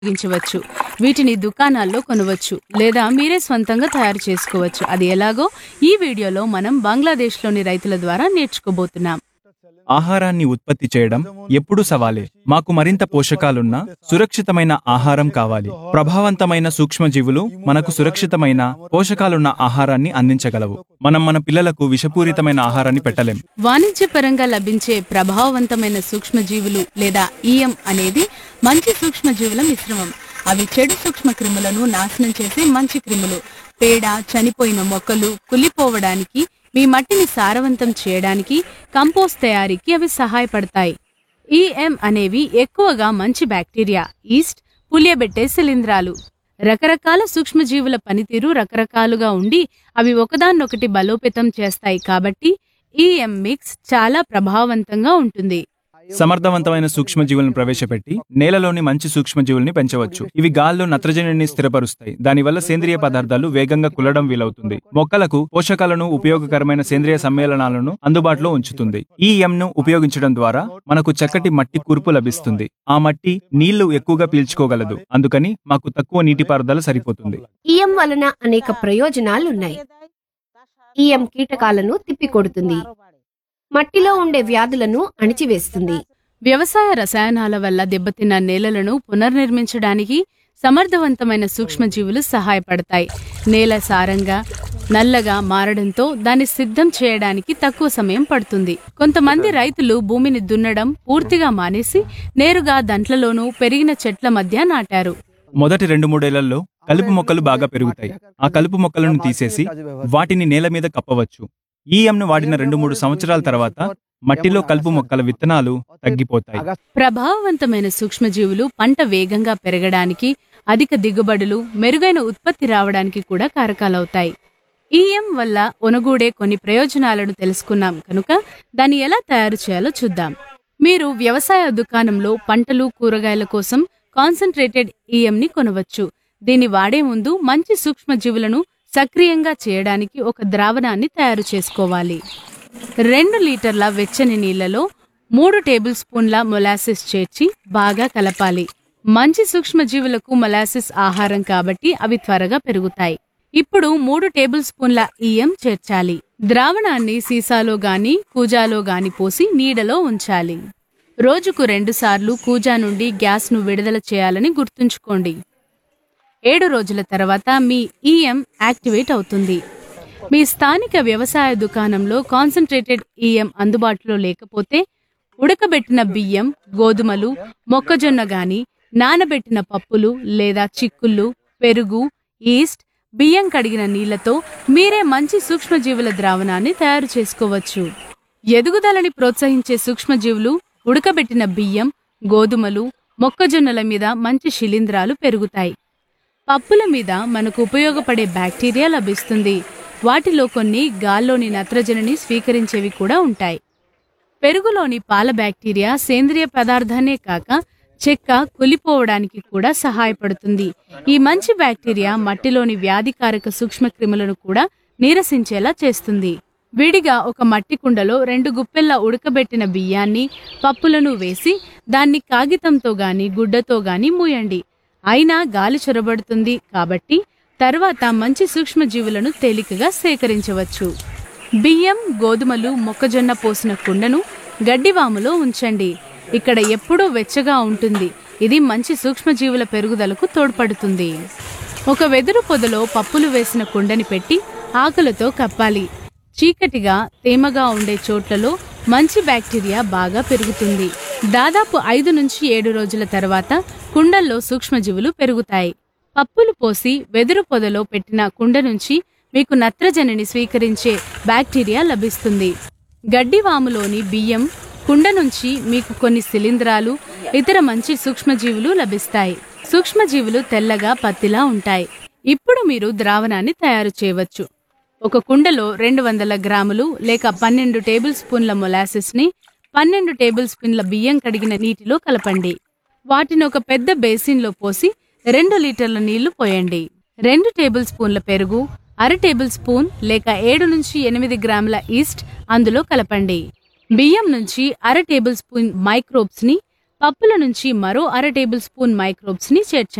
ఉపయోగించవచ్చు వీటిని దుకాణాల్లో కొనవచ్చు లేదా మీరే స్వంతంగా తయారు చేసుకోవచ్చు అది ఎలాగో ఈ వీడియోలో మనం బంగ్లాదేశ్లోని రైతుల ద్వారా నేర్చుకోబోతున్నాం ఆహారాన్ని ఉత్పత్తి చేయడం ఎప్పుడూ సవాలే మాకు మరింత పోషకాలున్న సురక్షితమైన ఆహారం కావాలి ప్రభావవంతమైన సూక్ష్మజీవులు మనకు సురక్షితమైన పోషకాలున్న ఆహారాన్ని అందించగలవు మనం మన పిల్లలకు విషపూరితమైన ఆహారాన్ని పెట్టలేం వాణిజ్యపరంగా లభించే ప్రభావవంతమైన సూక్ష్మజీవులు లేదా ఈఎం అనేది మంచి సూక్ష్మజీవుల మిశ్రమం అవి చెడు సూక్ష్మ క్రిములను నాశనం చేసే మంచి క్రిములు పేడ చనిపోయిన మొక్కలు కుళ్ళిపోవడానికి మీ మట్టిని సారవంతం చేయడానికి కంపోస్ట్ తయారీకి అవి సహాయపడతాయి ఈఎం అనేవి ఎక్కువగా మంచి బ్యాక్టీరియా ఈస్ట్ పులియబెట్టే శిలీంధ్రాలు రకరకాల సూక్ష్మజీవుల పనితీరు రకరకాలుగా ఉండి అవి ఒకదాన్నొకటి బలోపేతం చేస్తాయి కాబట్టి ఈఎం మిక్స్ చాలా ప్రభావవంతంగా ఉంటుంది సమర్థవంతమైన సూక్ష్మజీవులను ప్రవేశపెట్టి నేలలోని మంచి సూక్ష్మజీవుల్ని పెంచవచ్చు ఇవి గాల్లో నత్రజనిని స్థిరపరుస్తాయి దానివల్ల సేంద్రియ పదార్థాలు వేగంగా కుల్లడం వీలవుతుంది మొక్కలకు పోషకాలను ఉపయోగకరమైన సేంద్రియ సమ్మేళనాలను అందుబాటులో ఉంచుతుంది ఈ ఎం ను ఉపయోగించడం ద్వారా మనకు చక్కటి మట్టి కూర్పు లభిస్తుంది ఆ మట్టి నీళ్లు ఎక్కువగా పీల్చుకోగలదు అందుకని మాకు తక్కువ నీటిపారుదల సరిపోతుంది ఈఎం వలన అనేక ప్రయోజనాలున్నాయి ఈఎం కీటకాలను తిప్పికొడుతుంది మట్టిలో ఉండే వ్యాధులను అణిచివేస్తుంది వ్యవసాయ రసాయనాల వల్ల దెబ్బతిన్న నేలలను పునర్నిర్మించడానికి సమర్థవంతమైన సూక్ష్మజీవులు సహాయపడతాయి నేల సారంగా నల్లగా మారడంతో దాన్ని సిద్ధం చేయడానికి తక్కువ సమయం పడుతుంది కొంతమంది రైతులు భూమిని దున్నడం పూర్తిగా మానేసి నేరుగా దంట్లలోనూ పెరిగిన చెట్ల మధ్య నాటారు మొదటి రెండు మూడేళ్లలో కలుపు మొక్కలు బాగా పెరుగుతాయి ఆ కలుపు మొక్కలను తీసేసి వాటిని నేల మీద కప్పవచ్చు ఈ ను వాడిన రెండు మూడు సంవత్సరాల తర్వాత మట్టిలో కలుపు మొక్కల విత్తనాలు తగ్గిపోతాయి ప్రభావవంతమైన సూక్ష్మజీవులు పంట వేగంగా పెరగడానికి అధిక దిగుబడులు మెరుగైన ఉత్పత్తి రావడానికి కూడా కారకాలవుతాయి ఈఎం వల్ల ఒనగూడే కొన్ని ప్రయోజనాలను తెలుసుకున్నాం కనుక దాన్ని ఎలా తయారు చేయాలో చూద్దాం మీరు వ్యవసాయ దుకాణంలో పంటలు కూరగాయల కోసం కాన్సన్ట్రేటెడ్ ఈఎంని కొనవచ్చు దీన్ని వాడే ముందు మంచి సూక్ష్మజీవులను సక్రియంగా చేయడానికి ఒక ద్రావణాన్ని తయారు చేసుకోవాలి రెండు లీటర్ల వెచ్చని నీళ్లలో మూడు టేబుల్ స్పూన్ల మొలాసిస్ చేర్చి బాగా కలపాలి మంచి సూక్ష్మజీవులకు మొలాసిస్ ఆహారం కాబట్టి అవి త్వరగా పెరుగుతాయి ఇప్పుడు మూడు టేబుల్ స్పూన్ల ఈఎం చేర్చాలి ద్రావణాన్ని సీసాలో గాని కూజాలో గాని పోసి నీడలో ఉంచాలి రోజుకు రెండుసార్లు కూజా నుండి గ్యాస్ను విడుదల చేయాలని గుర్తుంచుకోండి ఏడు రోజుల తర్వాత మీ ఈఎం యాక్టివేట్ అవుతుంది మీ స్థానిక వ్యవసాయ దుకాణంలో కాన్సన్ట్రేటెడ్ ఈఎం అందుబాటులో లేకపోతే ఉడకబెట్టిన బియ్యం గోధుమలు మొక్కజొన్న గాని నానబెట్టిన పప్పులు లేదా చిక్కుళ్ళు పెరుగు ఈస్ట్ బియ్యం కడిగిన నీళ్లతో మీరే మంచి సూక్ష్మజీవుల ద్రావణాన్ని తయారు చేసుకోవచ్చు ఎదుగుదలని ప్రోత్సహించే సూక్ష్మజీవులు ఉడకబెట్టిన బియ్యం గోధుమలు మొక్కజొన్నల మీద మంచి శిలీంధ్రాలు పెరుగుతాయి పప్పుల మీద మనకు ఉపయోగపడే బ్యాక్టీరియా లభిస్తుంది వాటిలో కొన్ని గాల్లోని నత్రజనిని స్వీకరించేవి కూడా ఉంటాయి పెరుగులోని పాల బ్యాక్టీరియా సేంద్రియ పదార్థాన్నే కాక చెక్క కులిపోవడానికి కూడా సహాయపడుతుంది ఈ మంచి బ్యాక్టీరియా మట్టిలోని వ్యాధికారక సూక్ష్మక్రిములను కూడా నీరసించేలా చేస్తుంది విడిగా ఒక మట్టి కుండలో రెండు గుప్పెల్ల ఉడకబెట్టిన బియ్యాన్ని పప్పులను వేసి దాన్ని కాగితంతో గాని గుడ్డతో గాని మూయండి అయినా గాలి చొరబడుతుంది కాబట్టి తర్వాత మంచి సూక్ష్మజీవులను తేలికగా సేకరించవచ్చు బియ్యం గోధుమలు మొక్కజొన్న పోసిన కుండను గడ్డివాములో ఉంచండి ఇక్కడ ఎప్పుడూ వెచ్చగా ఉంటుంది ఇది మంచి సూక్ష్మజీవుల పెరుగుదలకు తోడ్పడుతుంది ఒక వెదురు పొదలో పప్పులు వేసిన కుండని పెట్టి ఆకులతో కప్పాలి చీకటిగా తేమగా ఉండే చోట్లలో మంచి బ్యాక్టీరియా బాగా పెరుగుతుంది దాదాపు ఐదు నుంచి ఏడు రోజుల తర్వాత కుండల్లో సూక్ష్మజీవులు పెరుగుతాయి పప్పులు పోసి వెదురు పొదలో పెట్టిన కుండ నుంచి మీకు నత్రజనిని స్వీకరించే బ్యాక్టీరియా లభిస్తుంది గడ్డివాములోని బియ్యం కుండ నుంచి మీకు కొన్ని శిలీంధ్రాలు ఇతర మంచి సూక్ష్మజీవులు లభిస్తాయి సూక్ష్మజీవులు తెల్లగా పత్తిలా ఉంటాయి ఇప్పుడు మీరు ద్రావణాన్ని తయారు చేయవచ్చు ఒక కుండలో రెండు వందల గ్రాములు లేక పన్నెండు టేబుల్ స్పూన్ల మొలాసిస్ ని పన్నెండు టేబుల్ స్పూన్ల బియ్యం కడిగిన నీటిలో కలపండి వాటిని ఒక పెద్ద బేసిన్లో పోసి రెండు లీటర్ల నీళ్లు పోయండి రెండు టేబుల్ స్పూన్ల పెరుగు అర టేబుల్ స్పూన్ లేక ఏడు నుంచి ఎనిమిది గ్రాముల ఈస్ట్ అందులో కలపండి బియ్యం నుంచి అర టేబుల్ స్పూన్ మైక్రోబ్స్ ని పప్పుల నుంచి మరో అర టేబుల్ స్పూన్ మైక్రోబ్స్ ని చేర్చండి